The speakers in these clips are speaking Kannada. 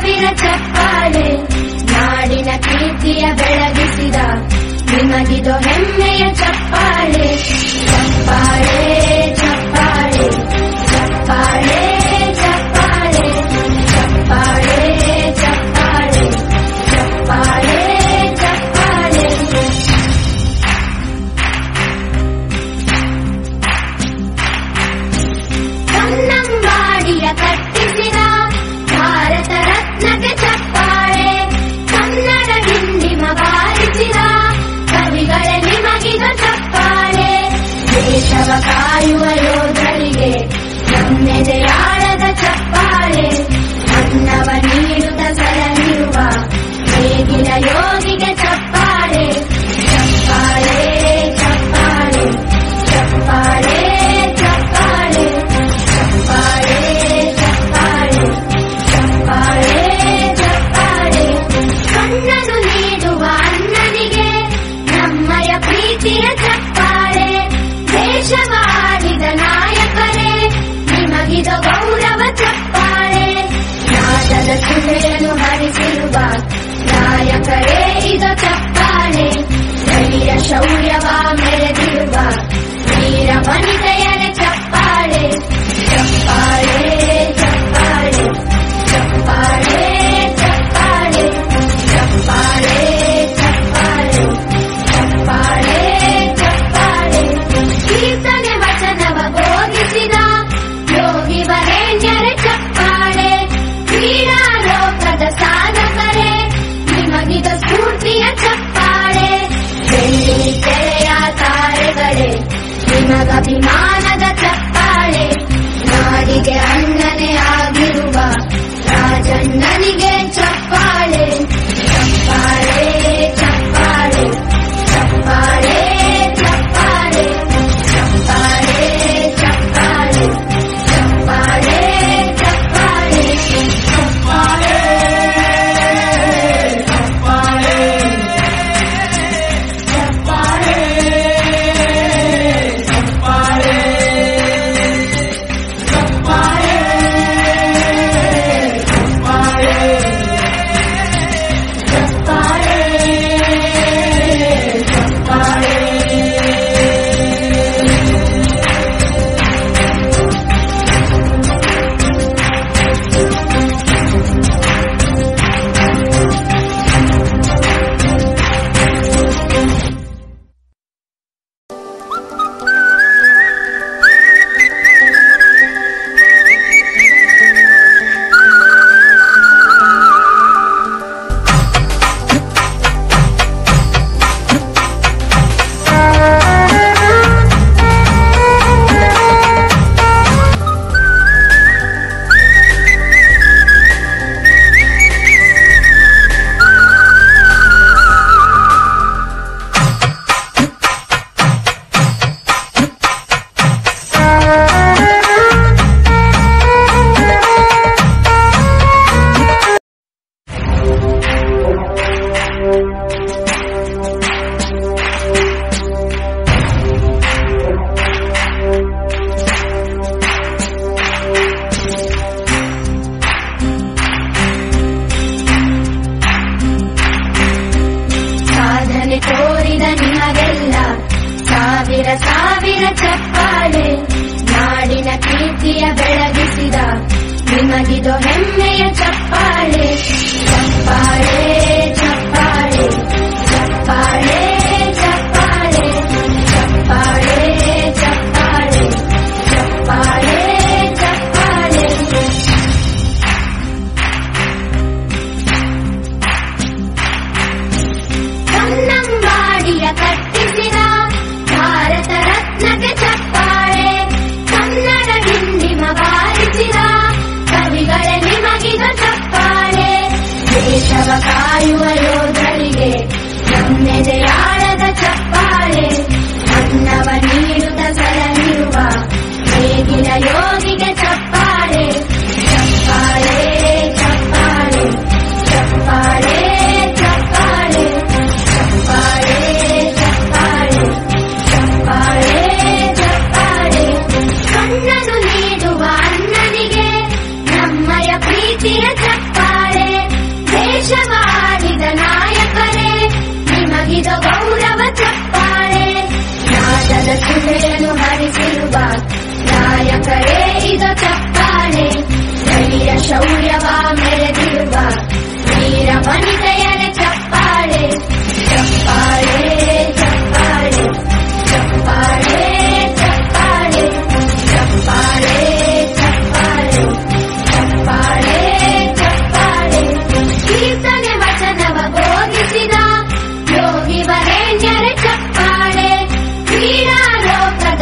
ಸಾವಿರ ಚಪ್ಪಾಳೆ ನಾಡಿನ ಕೀರ್ತಿಯ ಬೆಳಗಿಸಿದ ನಿಮಗಿದು ಹೆಮ್ಮೆಯ ಚಪ್ಪಾಳೆ ಚಪ್ಪಾಳೆ ಚಪ್ಪಾಳೆ ಚಪ್ಪಾಳೆ ಚಪ್ಪಾಳೆ ಚಪ್ಪಾಳೆ ಚಪ್ಪಾಳೆ ಚಪ್ಪಾಳೆ ಚಪ್ಪಾಳೆ ಕನ್ನಂಬಾಡಿಯ ಕಟ್ಟಿಸಿದ ಭಾರತ ರತ್ನಕ್ಕೆ ಚಪ್ಪಾಳೆ ಕನ್ನಡ ಹಿಂದಿಮ ಬಾರಿಸಿದ ಕವಿಗಳೇ ನಿಮಗಿದ ಚಪ್ಪಾಳೆ ದೇಶವ ಕಾಯುವ ಯೋಧರಿಗೆ ನಮ್ಮೆದೆಯಾಳದ ಚಪ್ಪಾಳೆ ಅನ್ನವ ನೀಡುತ್ತ ಸಲಹಿರುವ ನೇಗಿಲ ಯೋಗಿಗೆ ಚಪ್ಪಾಳೆ ಚಪ್ಪಾಳೆ ಚಪ್ಪಾಳೆ ಚಪ್ಪಾಳೆ ಚಪ್ಪಾಳೆ ಚಪ್ಪಾಳೆ ಚಪ್ಪಾಳೆ ಚಪ್ಪಾಳೆ ಚಪ್ಪಾಳೆ ಕಣ್ಣನು ನೀಡುವ ಅಣ್ಣನಿಗೆ ನಮ್ಮಯ ಪ್ರೀತಿಯ ಚಪ್ಪಾಳೆ ದೇಶವ ಆಳಿದ ನಾಯಕರೇ ನಿಮಗಿದ ಗೌರವ ಚಪ್ಪಾಳೆ ನಾದದ ಸುಧೆಯನ್ನು ಹರಿಸಿರುವ ನಾಯಕರೇ ಇದ ಚಪ್ಪಾಳೆ ಧೈರ್ಯ ಶೌರ್ಯವ ಮೆರೆದಿರುವ ವೀರ ವನಿತೆಯರ ಚಪ್ಪಾಳೆ ಚಪ್ಪಾಳೆ ಚಪ್ಪಾಳೆ ಚಪ್ಪಾಳೆ ಚಪ್ಪಾಳೆ ಚಪ್ಪಾಳೆ ಚಪ್ಪಾಳೆ ಚಪ್ಪಾಳೆ ಚಪ್ಪಾಳೆ ಕೀರ್ತನೆ ವಚನವ ಬೋಧಿಸಿದ ಯೋಗಿ ವರೇಣ್ಯರ ಚಪ್ಪಾಳೆ ಕ್ರೀಡಾ ಲೋಕದ ಸಾಧಕರೇ ನಿಮಗಿದ ಸ್ಫೂರ್ತಿಯ ಚಪ್ಪಾಳೆ ಬೆಳ್ಳಿ ತೆರೆಯ ತಾರೆಗಳೇ ನಿಮಗಭಿಮಾನದ ಚಪ್ಪಾಳೆ ನಾಡಿಗೆ ಅಣ್ಣನೇ ಆಗಿರುವ ರಾಜಣ್ಣನಿಗೆ ಚಪ್ಪಾಳೆ ಚಪ್ಪಾಳೆ ಚಪ್ಪಾಳೆ ಚಪ್ಪಾಳೆ ಚಪ್ಪಾಳೆ ಚಪ್ಪಾಳೆ ಚಪ್ಪಾಳೆ ಚಪ್ಪಾಳೆ ಚಪ್ಪಾಳೆ ಚಪ್ಪಾಳೆ ಚಪ್ಪಾಳೆ ಸಾಧನೆ ತೋರಿದ ನಿಮಗೆಲ್ಲ ಸಾವಿರ ಸಾವಿರ ಚಪ್ಪಾಳೆ ನಾಡಿನ ಕೀರ್ತಿಯ ಬೆಳಗಿಸಿದ ನಿಮಗಿದು ಹೆಮ್ಮೆಯ ಚಪ್ಪಾಳೆ ಚಪ್ಪಾಳೆ ಚಪ್ಪಾಳೆ ಚಪ್ಪಾಳೆ ಚಪ್ಪಾಳೆ ಚಪ್ಪಾಳೆ ಚಪ್ಪಾಳೆ ಚಪ್ಪಾಳೆ ಚಪ್ಪಾಳೆ ಕನ್ನಂಬಾಡಿಯ ಕಟ್ಟಿಸಿದ ಭಾರತ ರತ್ನಕ್ಕೆ ಚಪ್ಪಾಳೆ ಕನ್ನಡ ಹಿಂದಿಮ ಬಾರಿಸಿದ ಕವಿಗಳೇ ನಿಮಗಿದ ಚಪ್ಪಾಳೆ ದೇಶವ ಕಾಯುವ ಯೋಧರಿಗೆ ನಮ್ಮೆದೆಯಾಳದ ಚಪ್ಪಾಳೆ ಅನ್ನವ ನೀಡುತ್ತ ಸಲಹಿರುವ ನೇಗಿಲ ಯೋಗಿಗೆ ಚಪ್ಪಾಳೆ ಚಪ್ಪಾಳೆ ಚಪ್ಪಾಳೆ ಚಪ್ಪಾಳೆ ಚಪ್ಪಾಳೆ ಚಪ್ಪಾಳೆ ಚಪ್ಪಾಳೆ ಚಪ್ಪಾಳೆ ಚಪ್ಪಾಳೆ ಕಣ್ಣನು ನೀಡುವ ಅಣ್ಣನಿಗೆ ನಮ್ಮಯ ಪ್ರೀತಿಯ ಚಪ್ಪಾಳೆ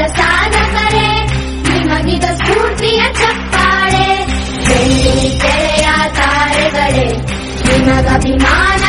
ಸಾಧಕರೇ ನಿಮಗಿದ ಸ್ಫೂರ್ತಿಯ ಚಪ್ಪಾಳೆ ಬೆಳ್ಳಿ ತೆರೆಯ ತಾರೆಗಳೇ ನಿಮಗಭಿಮಾನ